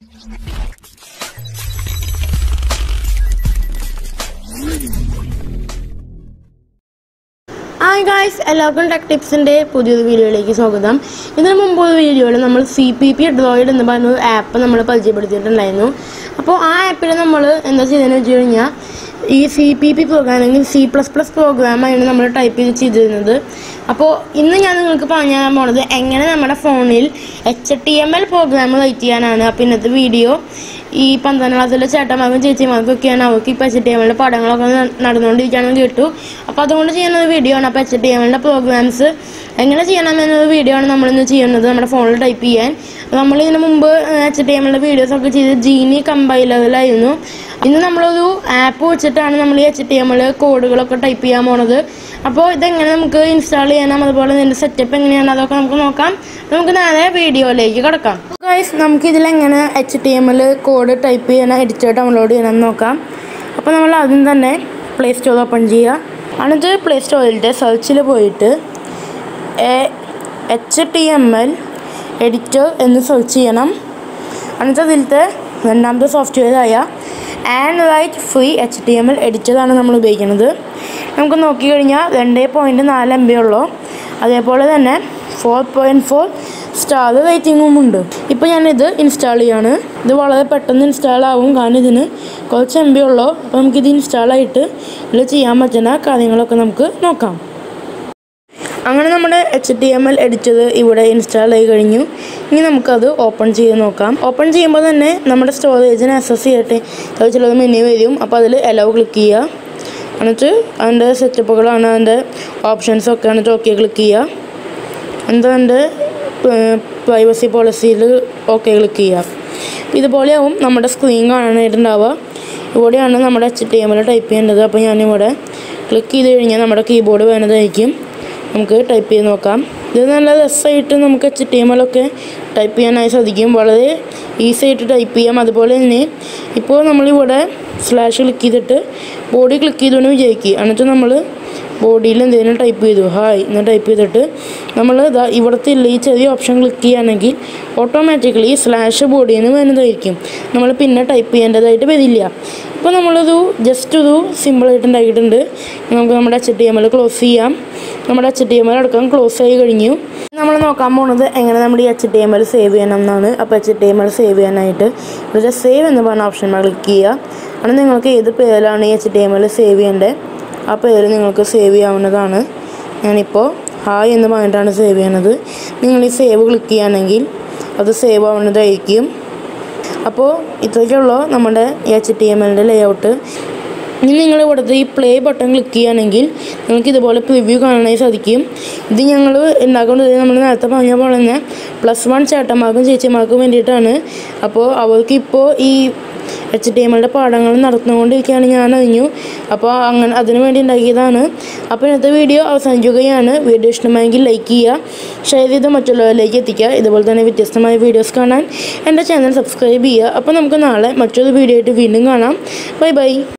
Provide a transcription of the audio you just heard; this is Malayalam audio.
ഹായ് ഗായ്സ് എല്ലാവർക്കും ടെക് ടിപ്സിൻ്റെ പുതിയൊരു വീഡിയോയിലേക്ക് സ്വാഗതം ഇതിനു മുമ്പ് ഒരു വീഡിയോയിൽ നമ്മൾ സി പി പി ഡ്രോയിഡ് എന്ന് പറഞ്ഞ ഒരു ആപ്പ് നമ്മൾ പരിചയപ്പെടുത്തിയിട്ടുണ്ടായിരുന്നു അപ്പോൾ ആ ആപ്പിൽ നമ്മൾ എന്താ ചെയ്തതെന്ന് വെച്ച് കഴിഞ്ഞാൽ ഈ സി പി പി പ്രോഗ്രാം അല്ലെങ്കിൽ സി പ്ലസ് പ്ലസ് പ്രോഗ്രാമാണ് നമ്മൾ ടൈപ്പ് ചെയ്ത് ചെയ്തിരുന്നത് അപ്പോൾ ഇന്ന് ഞാൻ നിങ്ങൾക്ക് പറഞ്ഞു തരാൻ പോണത് എങ്ങനെ നമ്മുടെ ഫോണിൽ H T M L program write ചെയ്യാനാണ് അപ്പോൾ ഇന്നത്തെ വീഡിയോ ഈ പന്ത്രണ്ടാം ക്ലാസ്സിലെ ചേട്ടന്മാർക്കും ചേച്ചിമാർക്കും ഒക്കെയാണ് അവർക്ക് ഇപ്പോൾ എച്ച് ടി എമ്മിൻ്റെ പഠനങ്ങളൊക്കെ ന- നടന്നുകൊണ്ടിരിക്കുകയാണെന്ന് കേട്ടു അപ്പോൾ അതുകൊണ്ട് ചെയ്യുന്ന ഒരു വീഡിയോ ആണ് അപ്പോൾ എച്ച് ടി എമ്മിൻ്റെ പ്രോഗ്രാംസ് എങ്ങനെ ചെയ്യണം എന്നൊരു വീഡിയോ ആണ് നമ്മളിന്ന് ചെയ്യുന്നത് നമ്മുടെ ഫോണിൽ ടൈപ്പ് ചെയ്യാൻ നമ്മൾ ഇതിന് മുമ്പ് എച്ച് ടി എമ്മിൻ്റെ വീഡിയോസ് ഒക്കെ ചെയ്ത് ജീനി കമ്പൈലറിലായിരുന്നു ഇന്ന് നമ്മളൊരു ആപ്പ് വെച്ചിട്ടാണ് നമ്മൾ ഈ എച്ച് ടി എമ്മിൽ കോഡുകളൊക്കെ ടൈപ്പ് ചെയ്യാൻ പോണത് അപ്പോൾ ഇതെങ്ങനെ നമുക്ക് ഇൻസ്റ്റാൾ ചെയ്യാനും അതുപോലെ ഇതിൻ്റെ സെറ്റപ്പ് എങ്ങനെയാണ് അതൊക്കെ നമുക്ക് നോക്കാം നമുക്ക് നേരെ വീഡിയോയിലേക്ക് കിടക്കാം ഗൈസ് നമുക്ക് ഇതിലെങ്ങനെ എച്ച് ടി എമ്മിൽ കോഡ് ടൈപ്പ് ചെയ്യണം എഡിറ്റർ ഡൗൺലോഡ് ചെയ്യണം എന്ന് നോക്കാം അപ്പോൾ നമ്മൾ ആദ്യം തന്നെ പ്ലേ സ്റ്റോർ ഓപ്പൺ ചെയ്യുക എന്നിട്ട് പ്ലേ സ്റ്റോറിൻ്റെ സെർച്ചിൽ പോയിട്ട് H T M L editor എന്ന് സെർച്ച് ചെയ്യണം എന്നിട്ട് അതിലത്തെ രണ്ടാമത്തെ സോഫ്റ്റ്വെയറായ and write free H T M L എഡിറ്ററാണ് നമ്മൾ ഉപയോഗിക്കുന്നത് നമുക്ക് നോക്കിക്കഴിഞ്ഞാൽ രണ്ട് പോയിൻറ്റ് നാല് എം ബി ഉള്ളൂ അതേപോലെ തന്നെ ഫോർ പോയിൻറ്റ് ഫോർ സ്റ്റാർ റേറ്റിംഗും ഉണ്ട് ഇപ്പോൾ ഞാനിത് ഇൻസ്റ്റാൾ ചെയ്യാണ് ഇത് വളരെ പെട്ടെന്ന് ഇൻസ്റ്റാൾ ആവും കാരണം ഇതിന് കുറച്ച് എം ബി ഉള്ളൂ അപ്പോൾ നമുക്കിത് ഇൻസ്റ്റാൾ ആയിട്ട് ഇതിൽ ചെയ്യാൻ പറ്റുന്ന കാര്യങ്ങളൊക്കെ നമുക്ക് നോക്കാം അങ്ങനെ നമ്മുടെ H T M L editor ഇവിടെ ഇൻസ്റ്റാൾ ആയി കഴിഞ്ഞു ഇനി നമുക്കത് ഓപ്പൺ ചെയ്ത് നോക്കാം ഓപ്പൺ ചെയ്യുമ്പോൾ തന്നെ നമ്മുടെ സ്റ്റോറേജിന് അക്സസ് ചെയ്യട്ടെ അത് ചിലത് മെനു വരും അപ്പോൾ അതിൽ എലവ് ക്ലിക്ക് ചെയ്യുക എന്നിട്ട് അതിൻ്റെ സെറ്റപ്പുകളാണ് അതിൻ്റെ ഓപ്ഷൻസൊക്കെ എന്നിട്ട് ഓക്കെ ക്ലിക്ക് ചെയ്യുക എന്നിട്ട് അതിൻ്റെ പ്രൈവസി പോളിസിയിൽ ഓക്കെ ക്ലിക്ക് ചെയ്യുക ഇതുപോലെയാവും നമ്മുടെ സ്ക്രീൻ കാണാനായിട്ടുണ്ടാവുക ഇവിടെയാണ് നമ്മുടെ H T M L type ചെയ്യേണ്ടത് അപ്പോൾ ഞാനിവിടെ ക്ലിക്ക് ചെയ്ത് കഴിഞ്ഞാൽ നമ്മുടെ കീബോർഡ് വേണ്ടതായിരിക്കും നമുക്ക് ടൈപ്പ് ചെയ്ത് നോക്കാം ഇത് നല്ല രസമായിട്ട് നമുക്ക് എച്ച് ടി എം എല്ലൊക്കെ ടൈപ്പ് ചെയ്യാനായി സാധിക്കും വളരെ ഈസി ആയിട്ട് ടൈപ്പ് ചെയ്യാം അതുപോലെ തന്നെ ഇപ്പോൾ നമ്മളിവിടെ സ്ലാഷ് ക്ലിക്ക് ചെയ്തിട്ട് ബോഡി ക്ലിക്ക് ചെയ്തുകൊണ്ട് വിചാരിക്കുക എന്നിട്ട് നമ്മൾ ബോഡിയിൽ എന്തെങ്കിലും ടൈപ്പ് ചെയ്തു ഹായ് എന്ന് ടൈപ്പ് ചെയ്തിട്ട് നമ്മൾ ഇതാ ഇവിടുത്തെ ഇല്ല ഈ ചെറിയ ഓപ്ഷൻ ക്ലിക്ക് ചെയ്യുകയാണെങ്കിൽ ഓട്ടോമാറ്റിക്കലി സ്ലാഷ് ബോഡിയിൽ നിന്ന് വരുന്നതായിരിക്കും നമ്മൾ പിന്നെ ടൈപ്പ് ചെയ്യേണ്ടതായിട്ട് വരില്ല ഇപ്പോൾ നമ്മളൊരു ജസ്റ്റ് ഒരു സിമ്പിളായിട്ട് ഉണ്ടാക്കിയിട്ടുണ്ട് നമുക്ക് നമ്മുടെ H T M L close ചെയ്യാം നമ്മുടെ എച്ച് ടി എം എൽ അടക്കം ക്ലോസ് ആയി കഴിഞ്ഞു നമ്മൾ നോക്കാൻ പോകുന്നത് എങ്ങനെ നമ്മുടെ ഈ H T M L save ചെയ്യണം എന്നാണ് അപ്പോൾ H T M L save ചെയ്യാനായിട്ട് ഇവിടെ സേവ് എന്ന് പറഞ്ഞ ഓപ്ഷൻ ക്ലിക്ക് ചെയ്യുക അങ്ങനെ നിങ്ങൾക്ക് ഏത് പേരിലാണ് ഈ H T M L save ചെയ്യേണ്ടത് ആ പേര് നിങ്ങൾക്ക് സേവ് ചെയ്യാവുന്നതാണ് ഞാനിപ്പോൾ ഹായ് എന്ന് പറഞ്ഞിട്ടാണ് സേവ് ചെയ്യണത് നിങ്ങൾ ഈ സേവ് ക്ലിക്ക് ചെയ്യുകയാണെങ്കിൽ അത് സേവ് ആവുന്നതായിരിക്കും അപ്പോൾ ഇത്രയ്ക്കുള്ളൂ നമ്മുടെ എച്ച് ടി എം എല്ലിൻ്റെ ലേഔട്ട് ഇനി നിങ്ങൾ ഇവിടുത്തെ ഈ പ്ലേ ബട്ടൺ ക്ലിക്ക് ചെയ്യുകയാണെങ്കിൽ നിങ്ങൾക്ക് ഇതുപോലെ പ്രിവ്യൂ കാണാനായി സാധിക്കും ഇത് ഞങ്ങൾ ഉണ്ടാക്കുന്നത് നമ്മൾ നേരത്തെ പറഞ്ഞ പോലെ തന്നെ പ്ലസ് വൺ ചേട്ടന്മാർക്കും ചേച്ചിമാർക്കും വേണ്ടിയിട്ടാണ് അപ്പോൾ അവർക്ക് ഇപ്പോൾ ഈ എച്ച് ടി എം എല്ലിൻ്റെ പാഠങ്ങൾ നടന്നുകൊണ്ടിരിക്കുകയാണ് ഞാൻ അറിഞ്ഞു അപ്പോൾ അങ്ങനെ അതിനു വേണ്ടി ഉണ്ടാക്കിയതാണ് അപ്പോൾ ഇന്നത്തെ വീഡിയോ അവസാനിക്കുകയാണ് വീഡിയോ ഇഷ്ടമായെങ്കിൽ ലൈക്ക് ചെയ്യുക ഷെയർ ചെയ്ത് മറ്റുള്ളവരിലേക്ക് എത്തിക്കുക ഇതുപോലെ തന്നെ വ്യത്യസ്തമായ വീഡിയോസ് കാണാൻ എൻ്റെ ചാനൽ സബ്സ്ക്രൈബ് ചെയ്യുക അപ്പോൾ നമുക്ക് നാളെ മറ്റൊരു വീഡിയോ ആയിട്ട് വീണ്ടും കാണാം ബൈ ബൈ